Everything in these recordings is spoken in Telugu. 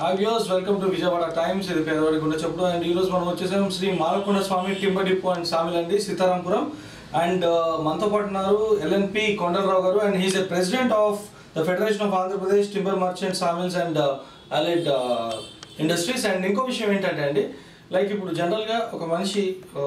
Hi views welcome to Vijayawada times ఇది పేదవాడి గుండె చెప్పుడు అండ్ ఈ రోజు మనం వచ్చేసాం Shri Malakonda Swamy timber depot and sawmill అండి సీతారాంపురం అండ్ మనతో పాటు ఉన్నారు LNP Kondalarao garu and he's a president of the federation of Andhra Pradesh timber merchant sawmills and allied industries and ఇంకో విషయం ఏంటంటే అండి లైక్ ఇప్పుడు జనరల్గా ఒక మనిషి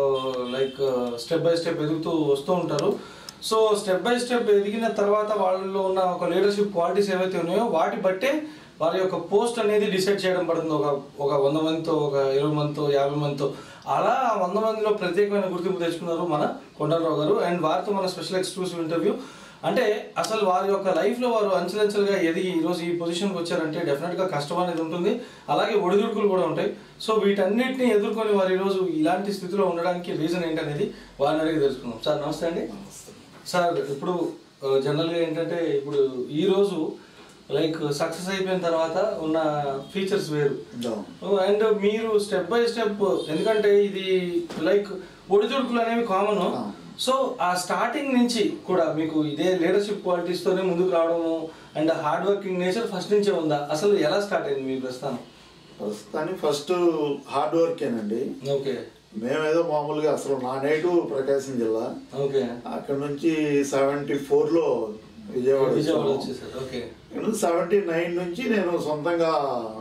లైక్ స్టెప్ బై స్టెప్ ఎదుగుతూ వస్తూ ఉంటారు సో స్టెప్ బై స్టెప్ ఎదిగిన తర్వాత వాళ్ళలో ఉన్న ఒక లీడర్షిప్ క్వాలిటీస్ ఏవైతే ఉన్నాయో వాటి బట్టే వారి యొక్క పోస్ట్ అనేది డిసైడ్ చేయడం పడుతుంది ఒక ఒక వంద మందితో ఒక ఇరవై మందితో యాభై మందితో అలా ఆ వంద మందిలో ప్రత్యేకమైన గుర్తింపు తెచ్చుకున్నారు మన కొండలరావు గారు అండ్ వారితో మన స్పెషల్ ఎక్స్క్లూసివ్ ఇంటర్వ్యూ అంటే అసలు వారి యొక్క లైఫ్లో వారు అంచెలంచెలుగా ఎదిగి ఈరోజు ఈ పొజిషన్కి వచ్చారంటే డెఫినెట్గా కష్టం అనేది ఉంటుంది అలాగే ఒడిదుడుకులు కూడా ఉంటాయి సో వీటన్నిటిని ఎదుర్కొని వారు ఈరోజు ఇలాంటి స్థితిలో ఉండడానికి రీజన్ ఏంటనేది వారిని అడిగి తెలుసుకుందాం సార్ నమస్తే అండి సార్ ఇప్పుడు జనరల్గా ఏంటంటే ఇప్పుడు ఈ రోజు లైక్ సక్సెస్ అయిపోయిన తర్వాత ఉన్న ఫీచర్స్ వేరు అండ్ మీరు స్టెప్ బై స్టెప్ ఎందుకంటే ఇది లైక్ ఒడిదుడుకులు అనేవి కామన్ సో ఆ స్టార్టింగ్ నుంచి కూడా మీకు ఇదే లీడర్షిప్ క్వాలిటీస్ తోనే ముందుకు రావడము and hard working nature first నుంచే ఉందా అసలు ఎలా స్టార్ట్ అయింది మీ ప్రస్థానం ప్రస్తుతానికి ఫస్ట్ హార్డ్ వర్కేనండి ఓకే మేమేదో మామూలుగా అసలు నా నేటివ్ ప్రకాశం జిల్లా ఓకే అక్కడ నుంచి సెవెంటీ ఫోర్లో విజయవాడ విజయవాడ వచ్చేసారు ఓకే సెవెంటీ నైన్ నుంచి నేను సొంతంగా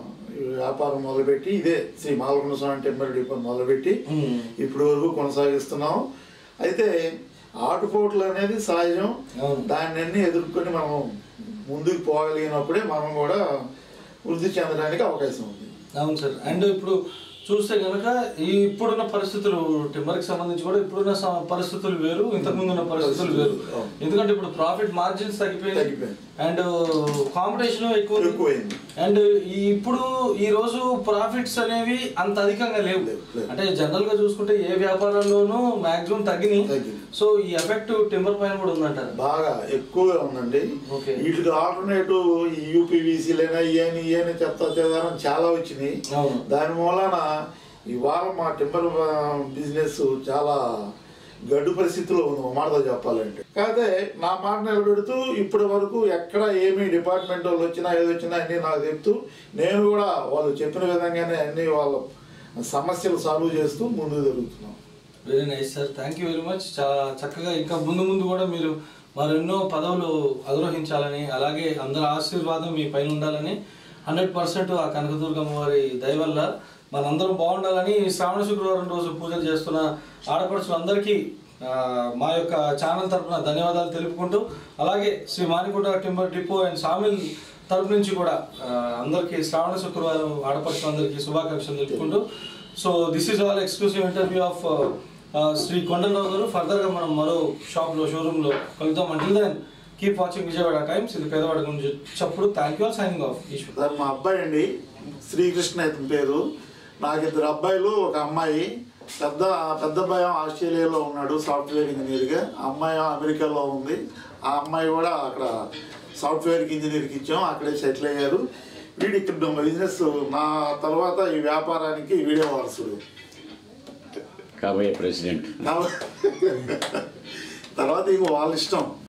ఈ వ్యాపారం మొదలుపెట్టి ఇదే శ్రీ మాలకొండ స్వామి టెంపర్ డిపో మొదలుపెట్టి మ్మ్. ఇప్పటి వరకు కొనసాగిస్తున్నాం అయితే ఆటుపోట్లు అనేది సహజం అవును. దాన్ని ఎదుర్కొని మనం ముందుకు పోగలిగినప్పుడే మనం కూడా వృద్ధి చెందడానికి అవకాశం ఉంది అవును సార్ అండ్ ఇప్పుడు చూస్తే కనుక ఈ ఇప్పుడున్న పరిస్థితులు టిమ్మర్కి సంబంధించి కూడా ఇప్పుడున్న స- పరిస్థితులు వేరు ఇంతకు ముందు ఉన్న పరిస్థితులు వేరు అవును. ఎందుకంటే ఇప్పుడు ప్రాఫిట్ మార్జిన్స్ తగ్గిపోయింది తగ్గిపోయింది. అండ్ కాంపిటీషన్ ఎక్కువ ఉంది. ఎక్కువైంది. అండ్ ఈ ఇప్పుడు ఈ రోజు ప్రాఫిట్స్ అనేవి అంత అధికంగా లేవు లేవు, లేవు. అంటే జనరల్ గా చూసుకుంటే ఏ వ్యాపారాల్లోనూ మాక్సిమం తగ్గినాయి తగ్గింది. సో ఈ ఎఫెక్ట్ టింబర్ పైన కూడా ఉందంటారు బాగా ఎక్కువగా ఉందండి ఓకే. వీటికి ఆల్టర్నేటివ్ ఈ యూపీవీసీలైనా ఇయని ఇయని చెత్త చెదారం చాలా వచ్చినాయి అవును. దాని మూలాన ఈ వారం మా టింబర్ బిజినెస్ చాలా గడ్డు పరిస్థితిలో ఉంది ఒక మాటతో చెప్పాలంటే కాకపోతే నా మాట నిలబెడుతూ ఇప్పటి వరకు ఎక్కడ ఏమి డిపార్ట్మెంట్ వాళ్ళు వచ్చినా ఏది వచ్చినా అన్నీ నాకు చెప్తూ నేను కూడా వాళ్ళు చెప్పిన విధంగానే అన్ని వాళ్ళ సమస్యలు సాల్వ్ చేస్తూ ముందుకు జరుగుతున్నాం very nice sir thank you very much చాలా చక్కగా ఇంకా ముందు ముందు కూడా మీరు మరెన్నో పదవులు అధిరోహించాలని అలాగే అందరి ఆశీర్వాదం మీ పైన ఉండాలని హండ్రెడ్ పర్సెంట్ ఆ కనకదుర్గమ్మ వారి దయ వల్ల మనందరం బాగుండాలని ఈ శ్రావణ శుక్రవారం రోజు పూజలు చేస్తున్న ఆడపడుచులందరికీ ఆ, మా యొక్క ఛానల్ తరపున ధన్యవాదాలు తెలుపుకుంటూ అలాగే Shri Manikota timber depot and sawmill తరపు నుంచి కూడా ఆ, అందరికీ శ్రావణ శుక్రవారం ఆడపడుచులందరికీ శుభాకాంక్షలు తెలుపుకుంటూ so this is all exclusive interview of Shri Kondalarao garu ఫర్దర్గా మనం మరో షాప్లో షోరూంలో కలుద్దాం until then keep watching Vijayawada times ఇది పేదవాడ గురించి చెప్పుడు thank you all signing off Eshwar sir మా అబ్బాయి అండి శ్రీకృష్ణ ఇతని పేరు నాకు ఇద్దరు అబ్బాయిలు ఒక అమ్మాయి పెద్ద పెద్ద అబ్బాయి ఆస్ట్రేలియాలో ఉన్నాడు సాఫ్ట్వేర్ ఇంజనీర్గా అమ్మాయి అమెరికాలో ఉంది ఆ అమ్మాయి కూడా అక్కడ సాఫ్ట్వేర్ ఇంజనీర్కి ఇచ్చాం అక్కడే సెటిల్ అయ్యారు వీడి ఇక్కడ బిజినెస్ నా తర్వాత ఈ వ్యాపారానికి వీడే వారసుడు కాబోయే ప్రెసిడెంట్ తర్వాత ఇంక వాళ్ళ ఇష్టం